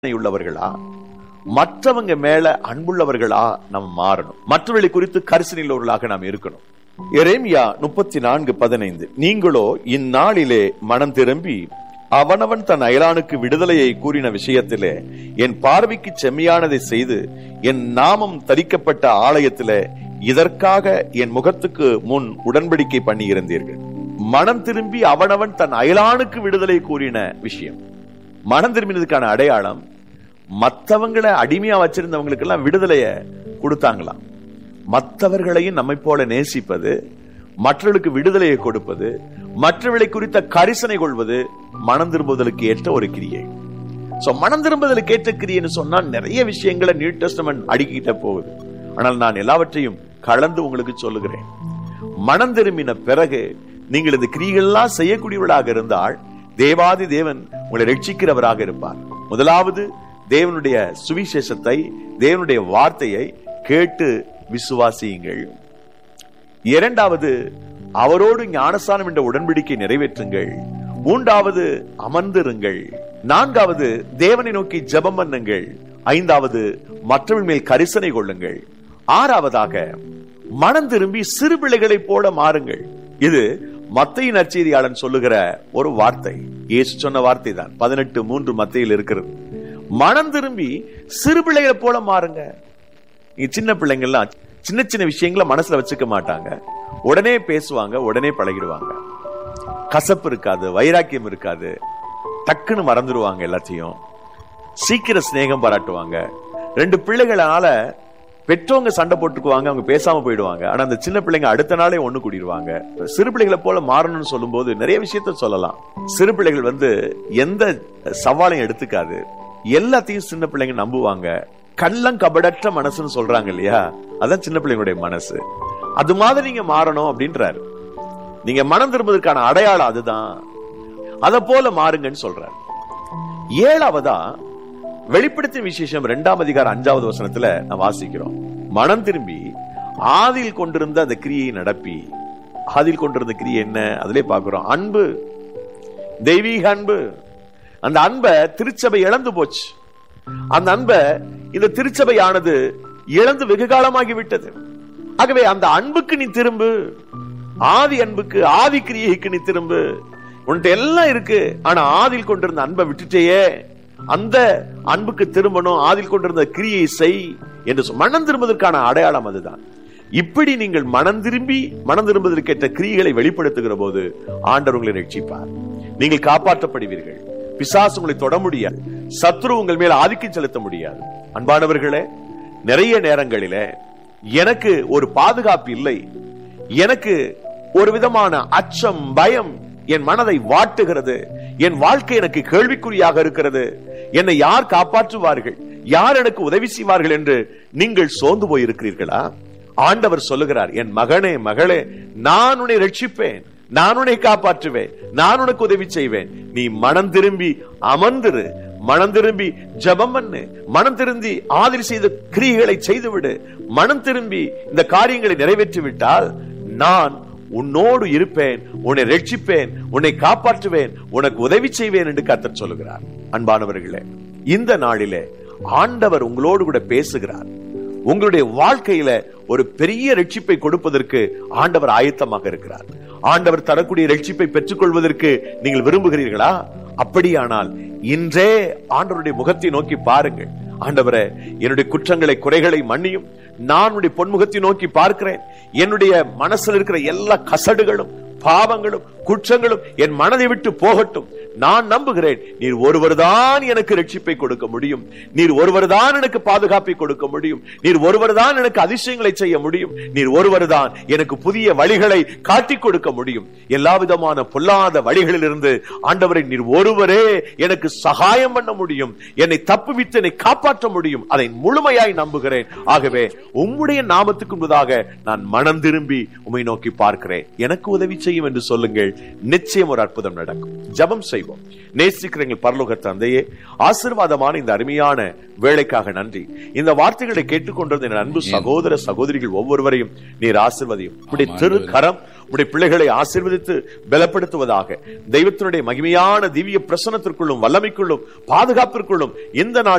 உள்ளவர்களா மற்றவங்க மேல அன்புள்ளவர்களா நம்ம மாறணும் மற்றவர்களை குறித்து கரிசனை உள்ளவர்களாக நாம் இருக்கணும் எரேமியா முப்பத்தி நான்கு பதினைந்து நீங்களோ இந்நாளிலே மனம் திரும்பி அவனவன் தன் அயலானுக்கு விடுதலையை கூறின விஷயத்திலே என் பார்வைக்கு செம்மையானதை செய்து என் நாமம் தரிக்கப்பட்ட ஆலயத்திலே இதற்காக என் முகத்துக்கு முன் உடன்படிக்கை பண்ணியிருந்தீர்கள் மனம் திரும்பி அவனவன் தன் அயலானுக்கு விடுதலை கூறின விஷயம் மனம் திரும்பினதுக்கான அடையாளம் மற்றவங்களை அடிமையா வச்சிருந்தவங்களுக்கு எல்லாம் விடுதலைய கொடுத்தாங்களாம் மற்றவர்களையும் நம்மை போல நேசிப்பது மற்றவர்களுக்கு விடுதலையை கொடுப்பது மற்றவர்களை குறித்த கரிசனை கொள்வது மனம் திரும்புதலுக்கு ஏற்ற ஒரு கிரியை சோ மனம் திரும்புதலுக்கு ஏற்ற கிரியைன்னு சொன்னா நிறைய விஷயங்களை நியூ டெஸ்டமெண்ட் அடுக்கிட்ட போகுது ஆனால் நான் எல்லாவற்றையும் கலந்து உங்களுக்கு சொல்லுகிறேன் மனம் திரும்பின பிறகு நீங்கள் இந்த கிரியைகள்லாம் செய்யக்கூடியவர்களாக இருந்தால் தேவாதி தேவன் உங்களை ரட்சிக்கிறவராக இருப்பார் முதலாவது தேவனுடைய சுவிசேஷத்தை தேவனுடைய வார்த்தையை கேட்டு விசுவாசியுங்கள் இரண்டாவது அவரோடு ஞானஸ்தானம் என்ற உடன்படிக்கை நிறைவேற்றுங்கள் மூன்றாவது அமர்ந்திருங்கள் நான்காவது தேவனை நோக்கி ஜெபம் பண்ணுங்கள் ஐந்தாவது மற்றவர்கள் மேல் கரிசனை கொள்ளுங்கள் ஆறாவதாக மனம் திரும்பி சிறு பிள்ளைகளைப் போல மாறுங்கள் இது மத்தையின் நற்செய்தியாளன் சொல்லுகிற ஒரு வார்த்தை இயேசு சொன்ன வார்த்தை தான் பதினெட்டு மூன்று மத்தையில் இருக்கிறது மனம் திரும்பி சிறு பிள்ளைகளை போல மாறுங்க நீ சின்ன பிள்ளைங்கள்லாம் சின்ன சின்ன விஷயங்களை மனசுல வச்சுக்க மாட்டாங்க உடனே பேசுவாங்க உடனே பழகிடுவாங்க கசப்பு இருக்காது வைராக்கியம் இருக்காது டக்குன்னு மறந்துடுவாங்க எல்லாத்தையும் சீக்கிரம் சிநேகம் பாராட்டுவாங்க ரெண்டு பிள்ளைகளால பெற்றவங்க சண்டை போட்டுக்குவாங்க அவங்க பேசாம போயிடுவாங்க ஆனா அந்த சின்ன பிள்ளைங்க அடுத்த நாளே ஒண்ணு கூடிடுவாங்க சிறு பிள்ளைகளை போல மாறணும்னு சொல்லும்போது நிறைய விஷயத்த சொல்லலாம் சிறு பிள்ளைகள் வந்து எந்த சவாலையும் எடுத்துக்காது எல்லாத்தையும் சின்ன பிள்ளைங்க நம்புவாங்க கள்ளம் கபடற்ற மனசுன்னு சொல்றாங்க இல்லையா அதான் சின்ன பிள்ளைங்களுடைய மனசு அது மாதிரி நீங்க மாறணும் அப்படின்றாரு நீங்க மனம் திரும்புவதற்கான அடையாளம் அதுதான் அத போல மாறுங்கன்னு சொல்றாரு ஏழாவதா வெளிப்படுத்தின விசேஷம் இரண்டாம் அதிகாரம் அஞ்சாவது வசனத்துல நான் வாசிக்கிறோம் மனம் திரும்பி ஆதில் கொண்டிருந்த அந்த கிரியை நடப்பி ஆதில் கொண்டிருந்த கிரியை என்ன அதிலே பார்க்கிறோம் அன்பு தெய்வீக அன்பு அந்த அன்பை திருச்சபை இழந்து போச்சு அந்த அன்பை இந்த திருச்சபையானது இழந்து வெகு காலமாகி விட்டது ஆகவே அந்த அன்புக்கு நீ திரும்பு ஆதி அன்புக்கு ஆதி கிரியைக்கு நீ திரும்பு உன்கிட்ட எல்லாம் இருக்கு ஆனா ஆதில் கொண்டிருந்த அன்பை விட்டுட்டேயே அந்த அன்புக்கு திரும்பணும் ஆதில் கொண்டிருந்த கிரியை செய் என்று சொல் மனம் திரும்புவதற்கான அடையாளம் அதுதான் இப்படி நீங்கள் மனம் திரும்பி மனம் திரும்புவதற்கேற்ற கிரியைகளை வெளிப்படுத்துகிற போது ஆண்டவர் உங்களை ரட்சிப்பார் நீங்கள் காப்பாற்றப்படுவீர்கள் பிசாசு உங்களை தொட முடியாது சத்ரு உங்கள் மேல் ஆதிக்கம் செலுத்த முடியாது அன்பானவர்களே நிறைய நேரங்களிலே எனக்கு ஒரு பாதுகாப்பு இல்லை எனக்கு ஒரு விதமான அச்சம் பயம் என் மனதை வாட்டுகிறது என் வாழ்க்கை எனக்கு கேள்விக்குறியாக இருக்கிறது என்னை யார் காப்பாற்றுவார்கள் யார் எனக்கு உதவி செய்வார்கள் என்று நீங்கள் சோர்ந்து போயிருக்கிறீர்களா ஆண்டவர் சொல்லுகிறார் என் மகனே மகளே நான் உன்னை ரட்சிப்பேன் நான் உன்னை காப்பாற்றுவேன் நான் உனக்கு உதவி செய்வேன் நீ மனம் திரும்பி அமர்ந்திரு மனம் திரும்பி ஜபம் பண்ணு மனம் திரும்பி ஆதரி செய்த கிரியைகளை செய்துவிடு மனம் திரும்பி இந்த காரியங்களை நிறைவேற்றி விட்டால் நான் உன்னோடு இருப்பேன் உன்னை ரட்சிப்பேன் உன்னை காப்பாற்றுவேன் உனக்கு உதவி செய்வேன் என்று கத்தர் சொல்லுகிறார் அன்பானவர்களே இந்த நாளிலே ஆண்டவர் உங்களோடு கூட பேசுகிறார் உங்களுடைய வாழ்க்கையில ஒரு பெரிய ரட்சிப்பை கொடுப்பதற்கு ஆண்டவர் ஆயத்தமாக இருக்கிறார் ஆண்டவர் தரக்கூடிய ரட்சிப்பை பெற்றுக் கொள்வதற்கு நீங்கள் விரும்புகிறீர்களா அப்படியானால் இன்றே ஆண்டவருடைய முகத்தை நோக்கி பாருங்கள் ஆண்டவரே என்னுடைய குற்றங்களை குறைகளை மன்னியும் நான் உடைய பொன்முகத்தை நோக்கி பார்க்கிறேன் என்னுடைய மனசில் இருக்கிற எல்லா கசடுகளும் பாவங்களும் குற்றங்களும் என் மனதை விட்டு போகட்டும் நான் நம்புகிறேன் நீர் ஒருவர்தான் எனக்கு ரட்சிப்பை கொடுக்க முடியும் நீர் ஒருவர்தான் எனக்கு பாதுகாப்பை கொடுக்க முடியும் நீர் ஒருவர்தான் எனக்கு அதிசயங்களை செய்ய முடியும் நீர் ஒருவர்தான் எனக்கு புதிய வழிகளை காட்டிக் கொடுக்க முடியும் எல்லா விதமான பொல்லாத வழிகளில் இருந்து ஆண்டவரை நீர் ஒருவரே எனக்கு சகாயம் பண்ண முடியும் என்னை தப்புவித்து என்னை காப்பாற்ற முடியும் அதை முழுமையாய் நம்புகிறேன் ஆகவே உம்முடைய நாமத்துக்கு முன்பதாக நான் மனம் திரும்பி உம்மை நோக்கி பார்க்கிறேன் எனக்கு உதவி செய்யும் என்று சொல்லுங்கள் நிச்சயம் ஒரு அற்புதம் நடக்கும் ஜபம் செய்வோம் நேசிக்கிற எங்கள் பரலோக தந்தையே ஆசீர்வாதமான இந்த அருமையான வேலைக்காக நன்றி இந்த வார்த்தைகளை கேட்டுக்கொண்டிருந்த என் அன்பு சகோதர சகோதரிகள் ஒவ்வொருவரையும் நீர் ஆசிர்வதியும் இப்படி திரு கரம் உடைய பிள்ளைகளை ஆசீர்வதித்து பலப்படுத்துவதாக தெய்வத்தினுடைய மகிமையான திவ்ய பிரசனத்திற்குள்ளும் வல்லமைக்குள்ளும் பாதுகாப்பிற்குள்ளும் இந்த நாள்